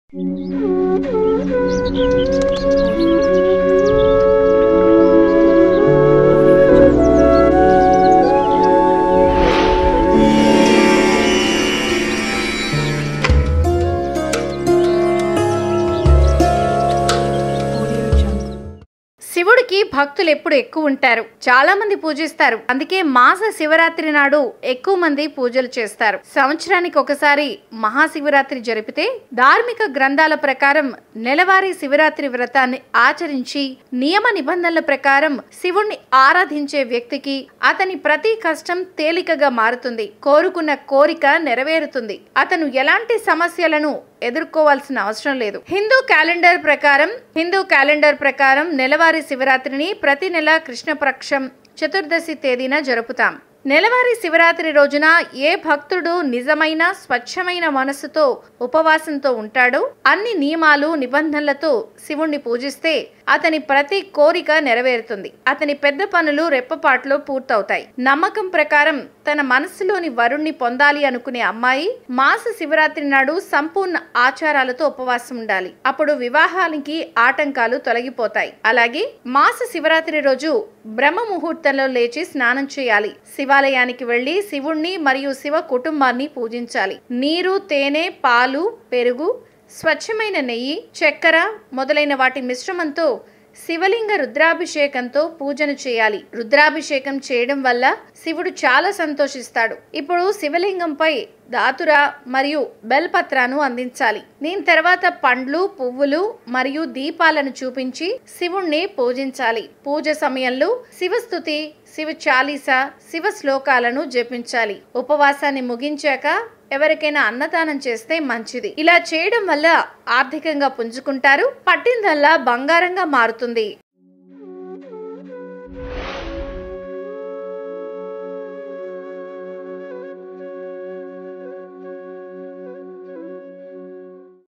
శివుడికి భక్తులు ఎప్పుడు ఎక్కువ ఉంటారు చాలా మంది పూజిస్తారు అందుకే మాస శివరాత్రి నాడు ఎక్కువ మంది పూజలు చేస్తారు సంవత్సరానికి ఒకసారి మహాశివరాత్రి జరిపితే ధార్మిక గ్రంథాల ప్రకారం నెలవారీ శివరాత్రి వ్రతాన్ని ఆచరించి నియమ నిబంధనల ప్రకారం శివుణ్ణి ఆరాధించే వ్యక్తికి అతని ప్రతి కష్టం తేలికగా మారుతుంది కోరుకున్న కోరిక నెరవేరుతుంది అతను ఎలాంటి సమస్యలను ఎదుర్కోవాల్సిన అవసరం లేదు హిందూ క్యాలెండర్ ప్రకారం హిందూ క్యాలెండర్ ప్రకారం నెలవారీ శివరాత్రిని ప్రతి నెల కృష్ణపక్షం చతుర్దశి తేదీన జరుపుతాం నెలవారీ శివరాత్రి రోజున ఏ భక్తుడు నిజమైన స్వచ్ఛమైన మనసుతో ఉపవాసంతో ఉంటాడో అన్ని నియమాలు నిబంధనలతో శివుణ్ణి పూజిస్తే అతని ప్రతి కోరిక నెరవేరుతుంది అతని పెద్ద పనులు రెప్పపాట్లో పూర్తవుతాయి నమ్మకం ప్రకారం తన మనసులోని వరుణ్ణి పొందాలి అనుకునే అమ్మాయి మాస శివరాత్రి నాడు సంపూర్ణ ఆచారాలతో ఉపవాసం ఉండాలి అప్పుడు వివాహానికి ఆటంకాలు తొలగిపోతాయి అలాగే మాస శివరాత్రి రోజు బ్రహ్మ ముహూర్తంలో లేచి స్నానం చేయాలి శివాలయానికి వెళ్లి శివుణ్ణి మరియు శివ కుటుంబాన్ని పూజించాలి నీరు తేనె పాలు పెరుగు స్వచ్ఛమైన నెయ్యి చక్కెర మొదలైన వాటి మిశ్రమంతో శివలింగ రుద్రాభిషేకంతో పూజను చేయాలి రుద్రాభిషేకం చేయడం వల్ల శివుడు చాలా సంతోషిస్తాడు ఇప్పుడు శివలింగంపై దాతుర మరియు బెల్పత్రాను అందించాలి దీని తర్వాత పండ్లు పువ్వులు మరియు దీపాలను చూపించి శివుణ్ణి పూజించాలి పూజ సమయంలో శివస్థుతి శివ చాలీస శివ శ్లోకాలను జపించాలి ఉపవాసాన్ని ముగించాక ఎవరికైనా అన్నదానం చేస్తే మంచిది ఇలా చేయడం వల్ల ఆర్థికంగా పుంజుకుంటారు పట్టిందల్లా బంగారంగా మారుతుంది